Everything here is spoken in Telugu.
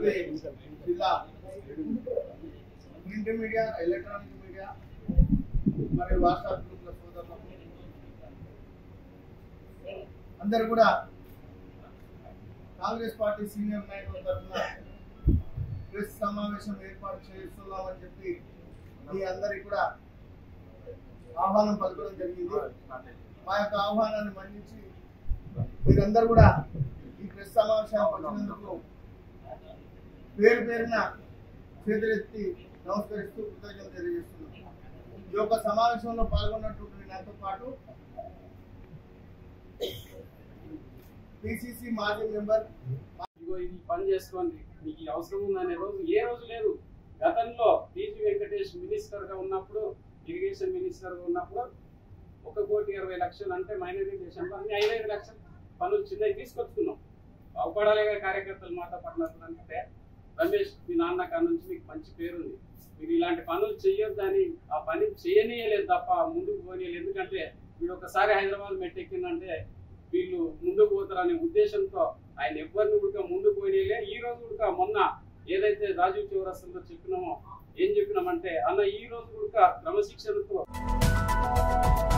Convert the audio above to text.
మరి జిల్లా ప్రింట్ మీడియా ఎలక్ట్రానిక్ మీడియా మరి వాట్సాప్ గ్రూప్ల సోదరులకు అందరు కూడా కాంగ్రెస్ పార్టీ సీనియర్ నాయకుల తరఫున ప్రెస్ సమావేశం ఏర్పాటు చేస్తున్నామని చెప్పి మీ అందరికి కూడా ఆహ్వానం పలకడం జరిగింది మా యొక్క ఆహ్వానాన్ని మన్నించి మీరందరూ కూడా ఈ ప్రెస్ సమావేశానికి వచ్చినందుకు పేరు పేరున చేతులెత్తి నమస్కరిస్తూ కృతజ్ఞతలు తెలియజేస్తున్నాం ఈ యొక్క సమావేశంలో పాల్గొన్నటువంటి నాతో పాటు పిసిసి మాజీ మెంబర్ ఇదిగో ఇది పని చేసుకోండి మీకు ఈ అవసరం ఉందనే రోజు ఏ రోజు లేదు గతంలో టీజీ వెంకటేష్ మినిస్టర్ గా ఉన్నప్పుడు ఇరిగేషన్ మినిస్టర్ గా ఉన్నప్పుడు ఒక కోటి ఇరవై లక్షలు అంటే మైనరైజేషన్ అన్ని ఐదైదు లక్షలు పనులు చిన్నవి తీసుకొచ్చుకున్నాం బాగుపడాలిగా కార్యకర్తలు మాట పడినప్పుడు అంటే రమేష్ మీ నాన్న కాడ నుంచి మీకు మంచి పేరుంది మీరు ఇలాంటి పనులు చేయొద్దని ఆ పని చేయనీయలేదు తప్ప ముందుకు పోనీయలేదు ఎందుకంటే వీడు ఒకసారి హైదరాబాద్ మెట్టెక్కిందంటే వీళ్ళు ముందుకు పోతారనే ఉద్దేశంతో ఆయన ఎవరిని ఉడక ముందుకు పోయినలే ఈ రోజు ఉడక మొన్న ఏదైతే రాజీవ్ చౌరస్తంలో చెప్పినామో ఏం చెప్పినామంటే అన్న ఈ రోజు ఉడక క్రమశిక్షణతో